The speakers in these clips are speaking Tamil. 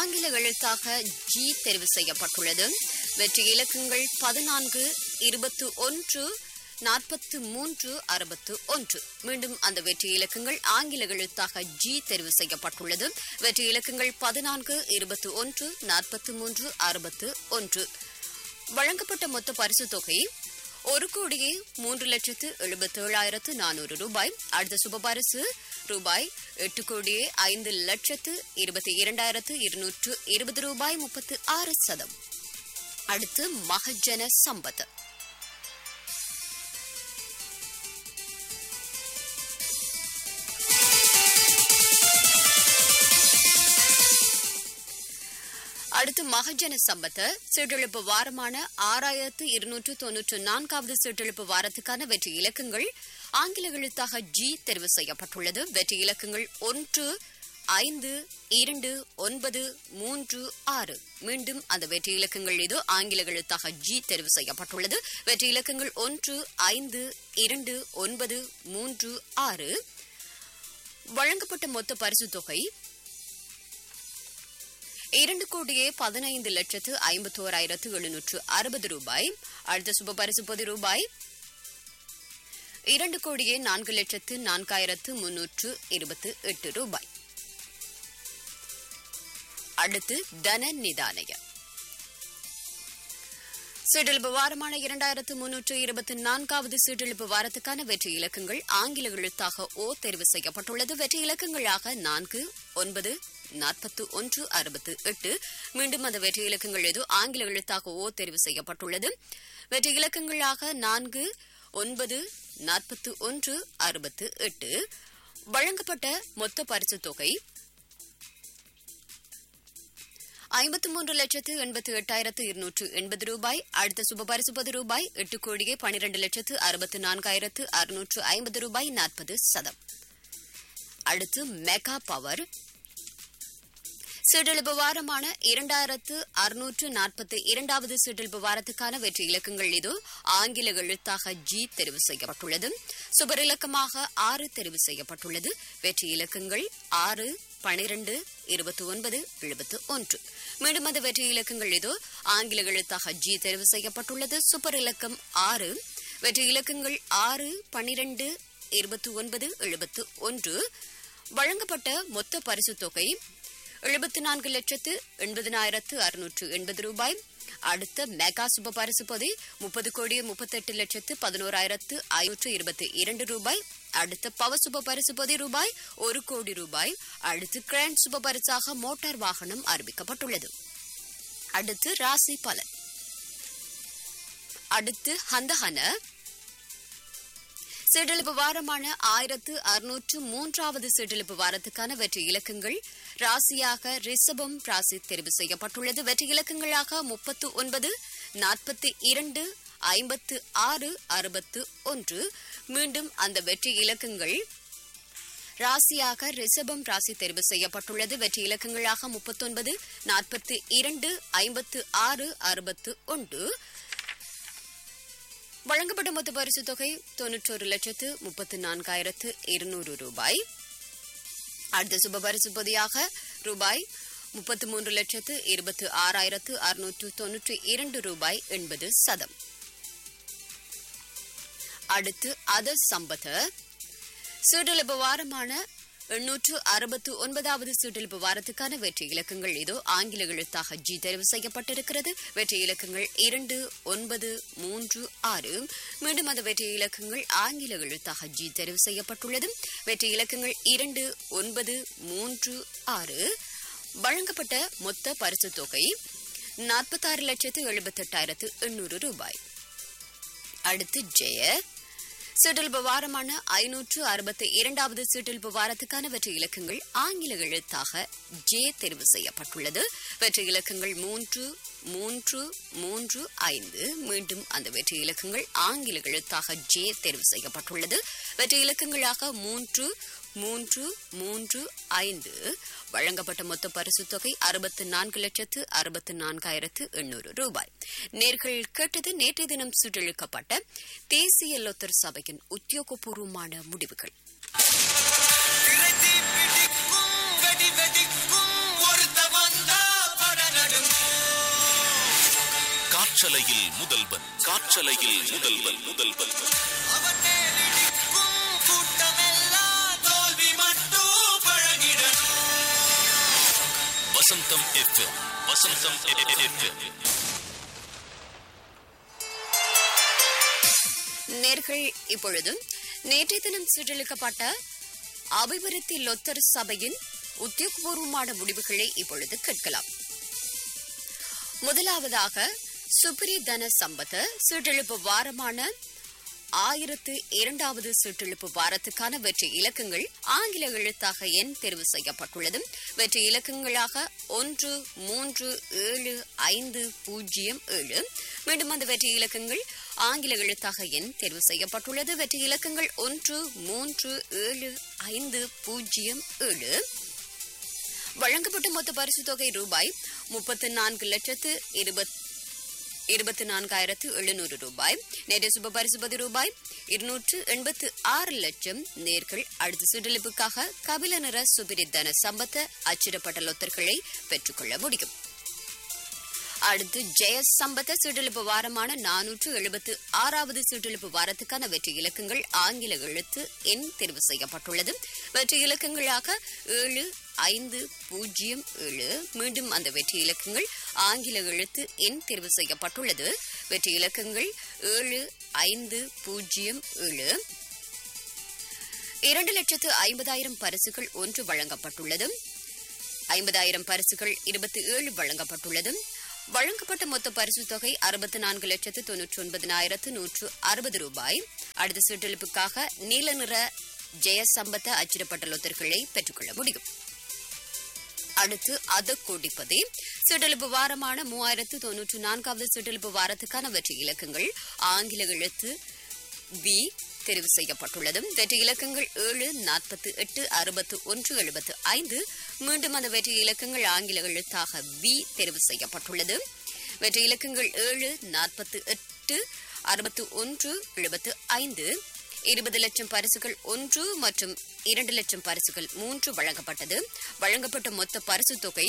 ஆங்கில எழுத்தாக ஜி தெரிவு செய்யப்பட்டுள்ளது வெற்றி இலக்கங்கள் பதினான்கு இருபத்து ஒன்று நாற்பத்து மூன்று அறுபத்து ஒன்று மீண்டும் அந்த வெற்றி இலக்கங்கள் ஆங்கில எழுத்தாக ஜி தெரிவு செய்யப்பட்டுள்ளது வெற்றி இலக்கங்கள் பதினான்கு இருபத்து ஒன்று நாற்பத்து மூன்று அறுபத்து ஒன்று வழங்கப்பட்ட மொத்த பரிசு தொகை ஒரு கோடியே மூன்று லட்சத்து எழுபத்தி ஏழாயிரத்து நானூறு ரூபாய் அடுத்த சுப பரிசு ரூபாய் எட்டு கோடியே ஐந்து லட்சத்து இருபத்தி இரண்டாயிரத்து இருநூற்று இருபது ரூபாய் முப்பத்து ஆறு சதம் அடுத்து மகஜன சம்பத் அடுத்து மகஜன சம்பத்த சீட்டெழுப்பு வாரமான ஆறாயிரத்து இருநூற்று தொன்னூற்று நான்காவது சீட்டெழுப்பு வாரத்துக்கான வெற்றி இலக்கங்கள் ஆங்கில எழுத்தாக ஜி தெரிவு செய்யப்பட்டுள்ளது வெற்றி இலக்கங்கள் ஒன்று ஐந்து இரண்டு ஒன்பது மூன்று ஆறு மீண்டும் அந்த வெற்றி இலக்கங்கள் இது ஆங்கில எழுத்தாக ஜி தெரிவு செய்யப்பட்டுள்ளது வெற்றி இலக்கங்கள் ஒன்று ஐந்து இரண்டு ஒன்பது மூன்று ஆறு வழங்கப்பட்ட மொத்த பரிசு தொகை இரண்டு கோடியே பதினைந்து லட்சத்து ஐம்பத்தோராயிரத்து எழுநூற்று அறுபது ரூபாய் அடுத்த சுப பரிசு பொதி ரூபாய் இரண்டு கோடியே நான்கு லட்சத்து நான்காயிரத்து முன்னூற்று இருபத்து எட்டு ரூபாய் அடுத்து தன நிதானய சீட்டெழுப்பு வாரமான இரண்டாயிரத்து முன்னூற்று இருபத்தி நான்காவது சீட்டெழுப்பு வாரத்துக்கான வெற்றி இலக்கங்கள் ஆங்கில எழுத்தாக ஓ தெரிவு செய்யப்பட்டுள்ளது வெற்றி இலக்கங்களாக நான்கு ஒன்பது நாற்பத்து ஒன்று அறுபத்து எட்டு மீண்டும் அந்த வெற்றி இலக்கங்கள் எது ஆங்கில எழுத்தாக ஓ தெரிவு செய்யப்பட்டுள்ளது வெற்றி இலக்கங்களாக நான்கு ஒன்பது நாற்பத்து ஒன்று அறுபத்து எட்டு வழங்கப்பட்ட மொத்த பரிசு தொகை ஐம்பத்து மூன்று லட்சத்து எண்பத்து எட்டாயிரத்து இருநூற்று எண்பது ரூபாய் அடுத்த சுப பரிசு பது ரூபாய் எட்டு கோடியே பனிரெண்டு லட்சத்து அறுபத்து நான்காயிரத்து அறுநூற்று ஐம்பது ரூபாய் நாற்பது சதம் அடுத்து மெகா பவர் சீட்டெழுப்பு வாரமான இரண்டாயிரத்து அறுநூற்று நாற்பத்தி இரண்டாவது சீட்டெழுப்பு வாரத்துக்கான வெற்றி இலக்கங்கள் இது ஆங்கில எழுத்தாக ஜி தெரிவு செய்யப்பட்டுள்ளது சுபர் இலக்கமாக ஆறு தெரிவு செய்யப்பட்டுள்ளது வெற்றி இலக்கங்கள் ஆறு பனிரெண்டு இருபத்தி ஒன்பது எழுபத்து ஒன்று மீண்டும் அந்த வெற்றி இலக்கங்கள் இது ஆங்கில எழுத்தாக ஜி தெரிவு செய்யப்பட்டுள்ளது சூப்பர் இலக்கம் ஆறு வெற்றி இலக்கங்கள் ஆறு பனிரெண்டு இருபத்தி ஒன்பது எழுபத்து ஒன்று வழங்கப்பட்ட மொத்த பரிசு தொகை எழுபத்தி நான்கு லட்சத்து எண்பதினாயிரத்து அறுநூற்று எண்பது ரூபாய் அடுத்த மெகா சுப பரிசு பொதி முப்பது கோடியே முப்பத்தெட்டு லட்சத்து பதினோராயிரத்து ஐநூற்று இருபத்தி இரண்டு ரூபாய் அடுத்த பவர் சுப பரிசு பொதி ரூபாய் ஒரு கோடி ரூபாய் அடுத்து கிராண்ட் சுப பரிசாக மோட்டார் வாகனம் அறிவிக்கப்பட்டுள்ளது அடுத்து ராசி பலன் அடுத்து ஹந்தஹன சீட்டெழுப்பு வாரமான ஆயிரத்து அறுநூற்று மூன்றாவது சீட்டெழுப்பு வாரத்துக்கான வெற்றி இலக்கங்கள் ராசியாக ரிஷபம் ராசி தெரிவு செய்யப்பட்டுள்ளது வெற்றி இலக்கங்களாக முப்பத்து ஒன்பது நாற்பத்தி இரண்டு ஐம்பத்து ஆறு அறுபத்து ஒன்று மீண்டும் அந்த வெற்றி இலக்கங்கள் ராசியாக ரிஷபம் ராசி தெரிவு செய்யப்பட்டுள்ளது வெற்றி இலக்கங்களாக முப்பத்தொன்பது நாற்பத்தி இரண்டு ஐம்பத்து ஆறு அறுபத்து ஒன்று வழங்கப்பட்ட மொத்த பரிசு தொகை தொன்னூற்றொரு லட்சத்து முப்பத்து நான்காயிரத்து இருநூறு ரூபாய் அடுத்த சுப பரிசு பொதியாக ரூபாய் முப்பத்து மூன்று லட்சத்து இருபத்து ஆறாயிரத்து அறுநூற்று தொன்னூற்றி இரண்டு ரூபாய் எண்பது சதம் அடுத்து அதர் சம்பத சீட்டெழுப்பு வாரமான எண்ணூற்று அறுபத்து ஒன்பதாவது சீட்டெழுப்பு வாரத்துக்கான வெற்றி இலக்கங்கள் இதோ ஆங்கில எழுத்தாக ஜி தெரிவு செய்யப்பட்டிருக்கிறது வெற்றி இலக்கங்கள் இரண்டு ஒன்பது மூன்று ஆறு மீண்டும் அந்த வெற்றி இலக்கங்கள் ஆங்கில எழுத்தாக ஜி தெரிவு செய்யப்பட்டுள்ளது வெற்றி இலக்கங்கள் இரண்டு ஒன்பது மூன்று ஆறு வழங்கப்பட்ட மொத்த பரிசு தொகை நாற்பத்தாறு லட்சத்து எழுபத்தெட்டாயிரத்து எண்ணூறு ரூபாய் அடுத்து ஜெய சீட்டெழுப்பு வாரமான ஐநூற்று அறுபத்தி இரண்டாவது சீட்டெழுப்பு வாரத்துக்கான வெற்றி இலக்கங்கள் ஆங்கில எழுத்தாக ஜே தெரிவு செய்யப்பட்டுள்ளது வெற்றி இலக்கங்கள் மூன்று மூன்று மூன்று ஐந்து மீண்டும் அந்த வெற்றி இலக்கங்கள் ஆங்கில எழுத்தாக ஜே தெரிவு செய்யப்பட்டுள்ளது வெற்றி இலக்கங்களாக மூன்று மூன்று மூன்று ஐந்து வழங்கப்பட்ட மொத்த பரிசு தொகை அறுபத்து நான்கு லட்சத்து அறுபத்து நான்காயிரத்து எண்ணூறு ரூபாய் நேர்கள் கேட்டது நேற்றைய தினம் சுற்றெழுக்கப்பட்ட தேசிய லொத்தர் சபையின் உத்தியோகபூர்வமான முடிவுகள் விரதி பிடிக்கும் வெடி வெடிக்கும் ஒருத்த வந்தா காற்றலையில் முதல்வன் காற்றலையில் முதல்வன் முதல்வன் அவன் மேலிடிக்கும் கூட்டமெல்லாம் தோல்வி மட்டும் பழகிடணும் வசந்தம் எஃப்எம் வசந்தம் எஃப்எம் நேர்கள் இப்பொழுது நேற்றைய தினம் சீரழிக்கப்பட்ட அபிவிருத்தி லொத்தர் சபையின் உத்தியோகபூர்வமான முடிவுகளை இப்பொழுது கேட்கலாம் முதலாவதாக சுப்ரி தன சம்பத்த சீட்டெழுப்பு வாரமான ஆயிரத்து இரண்டாவது சீட்டெழுப்பு வாரத்துக்கான வெற்றி இலக்கங்கள் ஆங்கில எழுத்தாக எண் தேர்வு செய்யப்பட்டுள்ளது வெற்றி இலக்கங்களாக ஒன்று மூன்று ஏழு ஐந்து பூஜ்ஜியம் ஏழு மீண்டும் அந்த வெற்றி இலக்கங்கள் ஆங்கில எழுத்தாக எண் தேர்வு செய்யப்பட்டுள்ளது வெற்றி இலக்கங்கள் ஒன்று மூன்று ஏழு ஐந்து பூஜ்ஜியம் ஏழு வழங்கப்பட்ட மொத்த பரிசு தொகை ரூபாய் முப்பத்து நான்கு லட்சத்து இருபத் இருபத்தி நான்காயிரத்து எழுநூறு ரூபாய் நேற்று சுப பரிசுபதி ரூபாய் இருநூற்று எண்பத்து ஆறு லட்சம் நேர்கள் அடுத்த சுடலிப்புக்காக கபில நிற சுபிரித்தன சம்பத்த அச்சிடப்பட்ட லொத்தர்களை பெற்றுக்கொள்ள முடியும் அடுத்து ஜெய சம்பத்த சீட்டெழுப்பு வாரமான நானூற்று எழுபத்து ஆறாவது சீட்டெழுப்பு வாரத்துக்கான வெற்றி இலக்கங்கள் ஆங்கில எழுத்து எண் தேர்வு செய்யப்பட்டுள்ளது வெற்றி இலக்கங்களாக ஏழு ஐந்து பூஜ்ஜியம் ஏழு மீண்டும் அந்த வெற்றி இலக்கங்கள் ஆங்கில எழுத்து எண் தேர்வு செய்யப்பட்டுள்ளது வெற்றி இலக்கங்கள் ஏழு ஐந்து பூஜ்ஜியம் ஏழு இரண்டு லட்சத்து ஐம்பதாயிரம் பரிசுகள் ஒன்று வழங்கப்பட்டுள்ளது ஐம்பதாயிரம் பரிசுகள் இருபத்தி ஏழு வழங்கப்பட்டுள்ளது வழங்கப்பட்ட மொத்த பரிசு தொகை அறுபத்தி நான்கு லட்சத்து தொன்னூற்றி ஒன்பதினாயிரத்து நூற்று அறுபது ரூபாய் அடுத்த சீட்டெழுப்புக்காக நீல நிற ஜெயசம்பத்த அச்சிடப்பட்ட லொத்தர்களை பெற்றுக்கொள்ள முடியும் அடுத்து அத கோடிப்பதி சீட்டெழுப்பு வாரமான மூவாயிரத்து தொன்னூற்று நான்காவது சீட்டெழுப்பு வாரத்துக்கான வெற்றி இலக்கங்கள் ஆங்கில எழுத்து பி தெரிவு செய்யப்பட்டுள்ளது வெற்றி இலக்கங்கள் ஏழு நாற்பத்து எட்டு அறுபத்து ஒன்று எழுபத்து ஐந்து மீண்டும் அந்த வெற்றி இலக்கங்கள் ஆங்கில எழுத்தாக பி தெரிவு செய்யப்பட்டுள்ளது வெற்றி இலக்கங்கள் ஏழு நாற்பத்து எட்டு அறுபத்து ஒன்று எழுபத்து ஐந்து இருபது லட்சம் பரிசுகள் ஒன்று மற்றும் இரண்டு லட்சம் பரிசுகள் மூன்று வழங்கப்பட்டது வழங்கப்பட்ட மொத்த பரிசு தொகை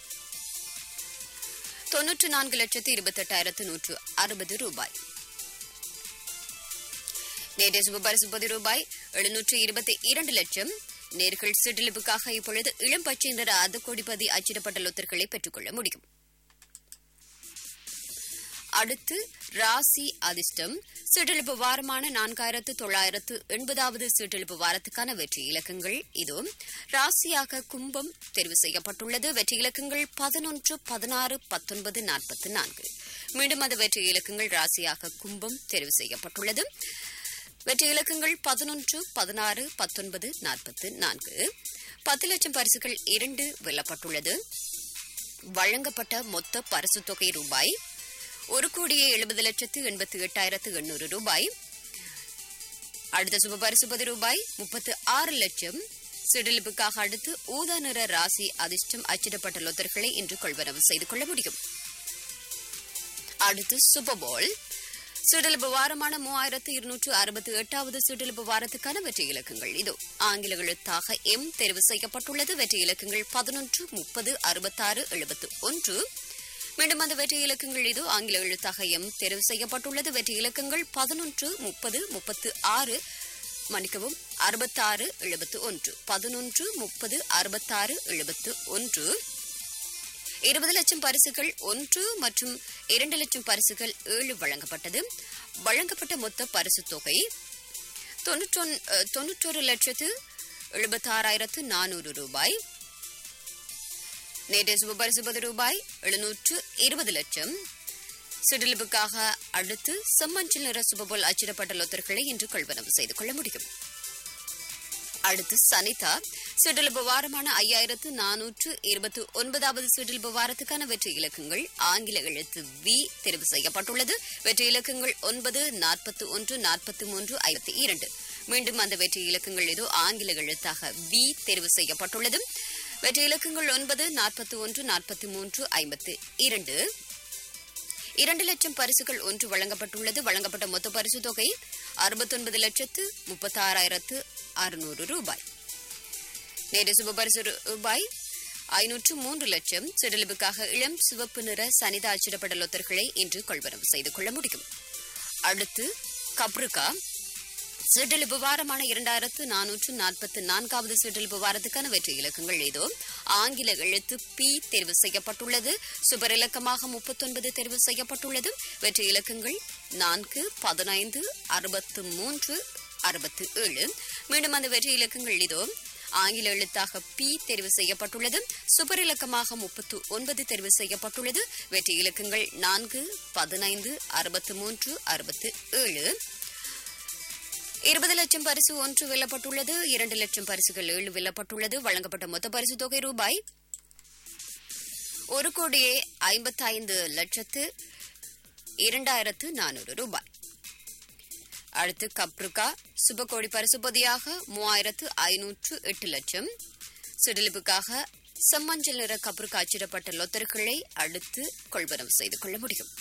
தொன்னூற்று நான்கு லட்சத்து இருபத்தெட்டாயிரத்து நூற்று அறுபது ரூபாய் நேற்று சுபபரிசு முப்பது ரூபாய் எழுநூற்று இருபத்தி இரண்டு லட்சம் நேர்கள் சிற்றிலிப்புக்காக இப்பொழுது இளம் பச்சை நிற அது கோடிப்பதி அச்சிடப்பட்ட லொத்தர்களை பெற்றுக்கொள்ள முடியும் அடுத்து ராசி அதிர்ஷ்டம் சீட்டெழுப்பு வாரமான நான்காயிரத்து தொள்ளாயிரத்து எண்பதாவது சீட்டெழுப்பு வாரத்துக்கான வெற்றி இலக்கங்கள் இதோ ராசியாக கும்பம் தெரிவு செய்யப்பட்டுள்ளது வெற்றி இலக்கங்கள் பதினொன்று பதினாறு பத்தொன்பது நாற்பத்தி நான்கு மீண்டும் அந்த வெற்றி இலக்கங்கள் ராசியாக கும்பம் தெரிவு செய்யப்பட்டுள்ளது வெற்றி இலக்கங்கள் பதினொன்று பதினாறு பத்தொன்பது நாற்பத்து நான்கு பத்து லட்சம் பரிசுகள் இரண்டு வெல்லப்பட்டுள்ளது வழங்கப்பட்ட மொத்த பரிசு தொகை ரூபாய் ஒரு கோடியே எழுபது லட்சத்து எண்பத்தி எட்டாயிரத்து எண்ணூறு ரூபாய் அடுத்த சுப பரிசுபதி ரூபாய் முப்பத்து ஆறு லட்சம் சிடலிப்புக்காக அடுத்து ஊதா நிற ராசி அதிர்ஷ்டம் அச்சிடப்பட்ட லொத்தர்களை இன்று கொள்வனவு செய்து கொள்ள முடியும் அடுத்து சுபபோல் சுடலிப்பு வாரமான மூவாயிரத்து இருநூற்று அறுபத்தி எட்டாவது சுடலிப்பு வாரத்துக்கான வெற்றி இலக்கங்கள் இதோ ஆங்கில எழுத்தாக எம் தெரிவு செய்யப்பட்டுள்ளது வெற்றி இலக்கங்கள் பதினொன்று முப்பது அறுபத்தாறு எழுபத்து ஒன்று மீண்டும் அந்த வெற்றி இலக்கங்கள் இதோ ஆங்கில எழுத்தாக எம் தெரிவு செய்யப்பட்டுள்ளது வெற்றி இலக்கங்கள் பதினொன்று முப்பது முப்பத்து ஆறு மன்னிக்கவும் அறுபத்தாறு எழுபத்து ஒன்று பதினொன்று முப்பது அறுபத்தாறு எழுபத்து ஒன்று இருபது லட்சம் பரிசுகள் ஒன்று மற்றும் இரண்டு லட்சம் பரிசுகள் ஏழு வழங்கப்பட்டது வழங்கப்பட்ட மொத்த பரிசு தொகை தொன்னூற்றொன் அஹ், தொன்னூற்றொரு லட்சத்து எழுபத்தாறாயிரத்து நானூறு ரூபாய் நேற்று சுப பரிசு பது ரூபாய் எழுநூற்று இருபது லட்சம் சிடிலிப்புக்காக அடுத்து செம்மஞ்சள் நிற சுபபோல் அச்சிடப்பட்ட லொத்தர்களை இன்று கொள்வனவு செய்து கொள்ள முடியும் அடுத்து சனிதா சிடிலிப்பு வாரமான ஐயாயிரத்து நானூற்று இருபத்தி ஒன்பதாவது சிடிலிப்பு வாரத்துக்கான வெற்றி இலக்கங்கள் ஆங்கில எழுத்து வி தெரிவு செய்யப்பட்டுள்ளது வெற்றி இலக்கங்கள் ஒன்பது நாற்பத்தி ஒன்று நாற்பத்தி மூன்று ஐம்பத்தி இரண்டு மீண்டும் அந்த வெற்றி இலக்கங்கள் ஏதோ ஆங்கில எழுத்தாக வி தெரிவு செய்யப்பட்டுள்ளது வெற்றி இலக்கங்கள் ஒன்பது நாற்பத்தி ஒன்று நாற்பத்தி மூன்று ஐம்பத்தி இரண்டு இரண்டு லட்சம் பரிசுகள் ஒன்று வழங்கப்பட்டுள்ளது வழங்கப்பட்ட மொத்த பரிசு தொகை அறுபத்தொன்பது லட்சத்து முப்பத்தாறாயிரத்து அறுநூறு ரூபாய் நேற்று சுப பரிசு ரூபாய் ஐநூற்று மூன்று லட்சம் சிடலிப்புக்காக இளம் சிவப்பு நிற சனித அச்சிடப்பட்ட லொத்தர்களை இன்று கொள்வனவு செய்து கொள்ள முடியும் அடுத்து கப்ருகா சிற்றிலிப்பு வாரமான இரண்டாயிரத்து நானூற்று நாற்பத்தி நான்காவது சிற்றிலிப்பு வாரத்துக்கான வெற்றி இலக்கங்கள் ஏதோ ஆங்கில எழுத்து பி தேர்வு செய்யப்பட்டுள்ளது சுபர் இலக்கமாக முப்பத்தொன்பது தேர்வு செய்யப்பட்டுள்ளது வெற்றி இலக்கங்கள் நான்கு பதினைந்து அறுபத்து மூன்று அறுபத்து ஏழு மீண்டும் அந்த வெற்றி இலக்கங்கள் இதோ ஆங்கில எழுத்தாக பி தெரிவு செய்யப்பட்டுள்ளது சுபர் இலக்கமாக முப்பத்து ஒன்பது தெரிவு செய்யப்பட்டுள்ளது வெற்றி இலக்கங்கள் நான்கு பதினைந்து அறுபத்து மூன்று அறுபத்து ஏழு இருபது லட்சம் பரிசு ஒன்று வெல்லப்பட்டுள்ளது இரண்டு லட்சம் பரிசுகள் ஏழு வெல்லப்பட்டுள்ளது வழங்கப்பட்ட மொத்த பரிசு தொகை ரூபாய் ஒரு கோடியே ஐம்பத்தைந்து லட்சத்து இரண்டாயிரத்து நானூறு ரூபாய் அடுத்து கப்ருகா சுபகோடி பரிசு பொதியாக மூவாயிரத்து ஐநூற்று எட்டு லட்சம் சிடிலிப்புக்காக செம்மஞ்சள் நிற கப்ருகா அச்சிடப்பட்ட லொத்தர்களை அடுத்து கொள்வனவு செய்து கொள்ள முடியும்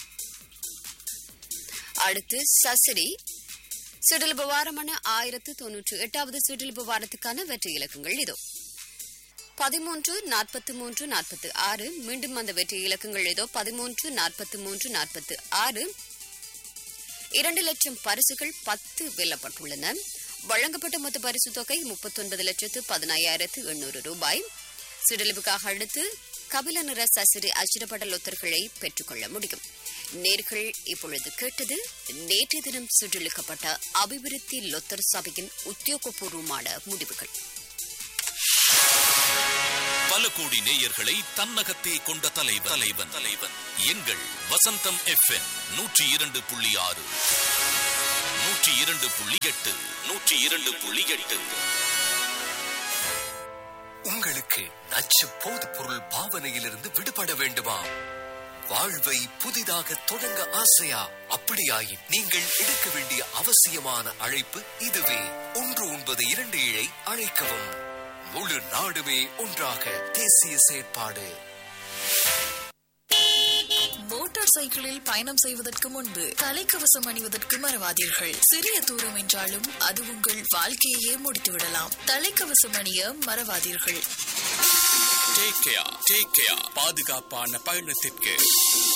அடுத்து சசிரி சிடிலிப்பு வாரமான ஆயிரத்து தொன்னூற்று எட்டாவது சிடிலிப்பு வாரத்துக்கான வெற்றி இலக்கங்கள் இதோ பதிமூன்று நாற்பத்தி மூன்று நாற்பத்தி ஆறு மீண்டும் அந்த வெற்றி இலக்கங்கள் ஏதோ பதிமூன்று நாற்பத்தி மூன்று நாற்பத்தி ஆறு இரண்டு லட்சம் பரிசுகள் பத்து வெல்லப்பட்டுள்ளன வழங்கப்பட்ட மொத்த பரிசு தொகை முப்பத்தொன்பது லட்சத்து பதினாயிரத்து எண்ணூறு ரூபாய் சிடலிப்புக்காக அடுத்து கபில நிற சசிரி அச்சிடப்பட்ட லொத்தர்களை பெற்றுக்கொள்ள முடியும் நேர்கள் இப்பொழுது கேட்டது நேற்று தினம் சுற்றளிக்கப்பட்ட அபிவிருத்தி லொத்தர் சபையின் உத்தியோகபூர்வமான முடிவுகள் பல கோடி நேயர்களை தன்னகத்தே கொண்ட தலைவன் தலைவன் தலைவன் எங்கள் வசந்தம் எஃப்எம் நூற்றி இரண்டு புள்ளி ஆறு நூற்றி இரண்டு புள்ளி எட்டு நூற்றி இரண்டு புள்ளி எட்டு உங்களுக்கு நச்சு போது பொருள் பாவனையிலிருந்து விடுபட வேண்டுமா வாழ்வை புதிதாக தொடங்க ஆசையா அப்படியாயின் நீங்கள் எடுக்க வேண்டிய அவசியமான அழைப்பு இதுவே ஒன்று ஒன்பது இரண்டு ஏழை அழைக்கவும் முழு நாடுமே ஒன்றாக தேசிய செயற்பாடு மோட்டார் சைக்கிளில் பயணம் செய்வதற்கு முன்பு தலைக்கவசம் அணிவதற்கு மறவாதீர்கள் சிறிய தூரம் என்றாலும் அது உங்கள் வாழ்க்கையே முடித்துவிடலாம் தலைக்கவசம் அணிய மறவாதீர்கள் டேக் கேர் டேக் கேர் பாதுகாப்பான பயணத்திற்கு